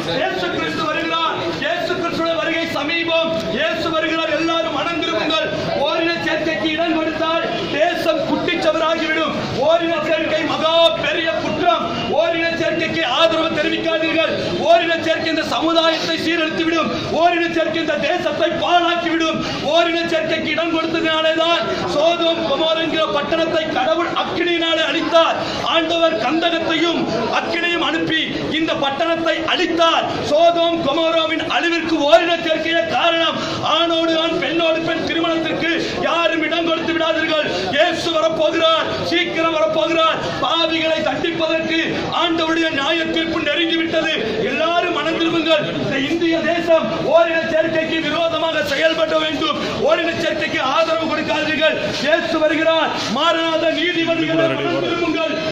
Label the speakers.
Speaker 1: இயேசு கிறிஸ்து வருகிறார் இயேசு கிறிஸ்துவின் வருகை சமீபம் இயேசு வருகிறார் எல்லாரும் மணந்திருக்குங்கள் ஓரின சேர்க்கைக்கு இடம் கொடுத்தால் தேசம் குட்டிச்சவராகிவிடும் ஓரின சேர்க்கை மகா பெரிய குற்றம் ஓரின சேர்க்கைக்கு ஆதரவு தெரிவிக்காதீர்கள் ஓரின சேர்க்கை இந்த சமுதாயத்தை சீரழித்து விடும் ஓரின சேர்க்கை இந்த தேசத்தை பாழாக்கிவிடும் ஓரின சேர்க்கைக்கு இடம் கொடுத்ததினாலேதான் சோதோம் குமார் என்கிற பட்டணத்தை கடவுள் அக்கினியினாலே அழித்தார் ஆண்டவர் கந்தகத்தையும் அக்கினியும் அனுப்பி இந்த பட்டணத்தை அழித்தார் சோதோம் குமாரோவின் அழிவிற்கு ஓரின சேர்க்கையே காரணம் ஆணோடு ஆண் பெண்ணோடு பெண் திருமணத்திற்கு யாரும் இடம் கொடுத்து விடாதீர்கள் இயேசு வரப்போகிறார் சீக்கிரம் வரப்போகிறார் பாவிகளை தண்டிப்பதற்கு ஆண்டவருடைய நியாய தீர்ப்பு நெருங்கி விட்டது எல்லாரும் மனந்திருவுங்கள் இந்த இந்திய தேசம் ஓரின சேர்க்கைக்கு விரோதமாக செயல்பட வேண்டும் ஓரின சேர்க்கைக்கு ஆதரவு கொடுக்காதீர்கள் இயேசு வருகிறார் மாறாத நீதிபதிகளை மனந்திருவுங்கள்